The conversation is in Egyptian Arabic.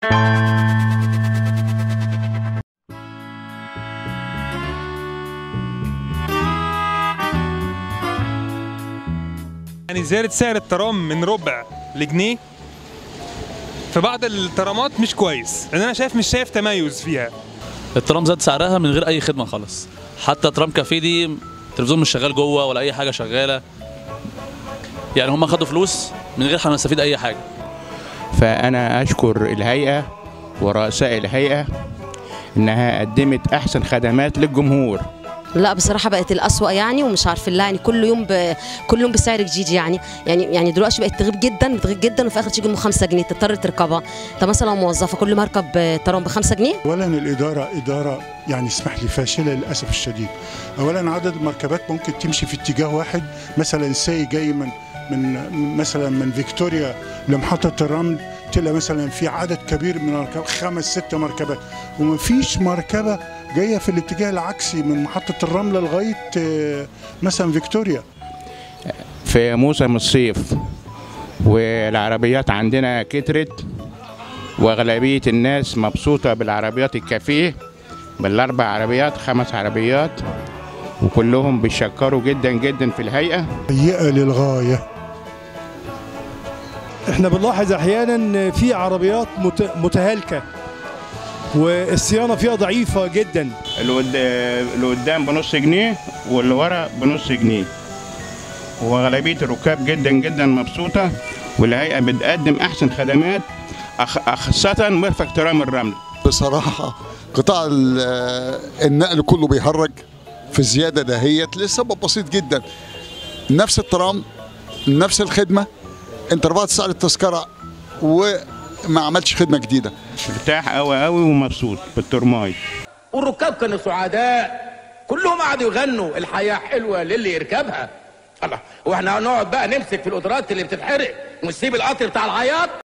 يعني زيادة سعر الترام من ربع لجنيه في بعض الترامات مش كويس لان انا شايف مش شايف تميز فيها الترام زاد سعرها من غير اي خدمه خالص حتى ترام كافيه دي التلفزيون مش شغال جوه ولا اي حاجه شغاله يعني هم خدوا فلوس من غير ما نستفيد اي حاجه فأنا أشكر الهيئة ورؤساء الهيئة إنها قدمت أحسن خدمات للجمهور لا بصراحه بقت الأسوأ يعني ومش عارفين لها يعني كل يوم ب... كل يوم بسعر جديد يعني يعني يعني دلوقتي بقت تغيب جدا بتغيب جدا وفي الاخر تيجي ام 5 جنيه تضطر تركبها طب مثلا موظفه كل ما اركب ترام ب 5 جنيه اولا الاداره اداره يعني اسمح لي فاشله للاسف الشديد اولا عدد المركبات ممكن تمشي في اتجاه واحد مثلا سي جاي من من مثلا من فيكتوريا لمحطه الرمل تلاقي مثلا في عدد كبير من المركبات خمس ست مركبات ومفيش مركبه جايه في الاتجاه العكسي من محطه الرمل لغايه آه، مثلا فيكتوريا في موسم الصيف والعربيات عندنا كترت وأغلبية الناس مبسوطة بالعربيات الكافيه بالأربع عربيات خمس عربيات وكلهم بيشكروا جدا جدا في الهيئة سيئه للغايه احنا بنلاحظ احيانا إن في عربيات مت- متهالكه والصيانه فيها ضعيفه جدا اللي قد- اللي قدام بنص جنيه واللي ورا بنص جنيه وأغلبية الركاب جدا جدا مبسوطة والهيئة بتقدم أحسن خدمات أخ- خاصة مرفق ترام الرمل بصراحة قطاع ال- النقل كله بيهرج في الزيادة دهيت لسبب بسيط جدا نفس الترام نفس الخدمة انت رفعت سعر التذكرة وما عملتش خدمة جديدة مرتاح قوي قوي ومبسوط بالترماي والركاب كانوا سعداء كلهم قعدوا يغنوا الحياة حلوة للي يركبها الله واحنا هنقعد بقى نمسك في القدرات اللي بتتحرق ونسيب القطر بتاع العياط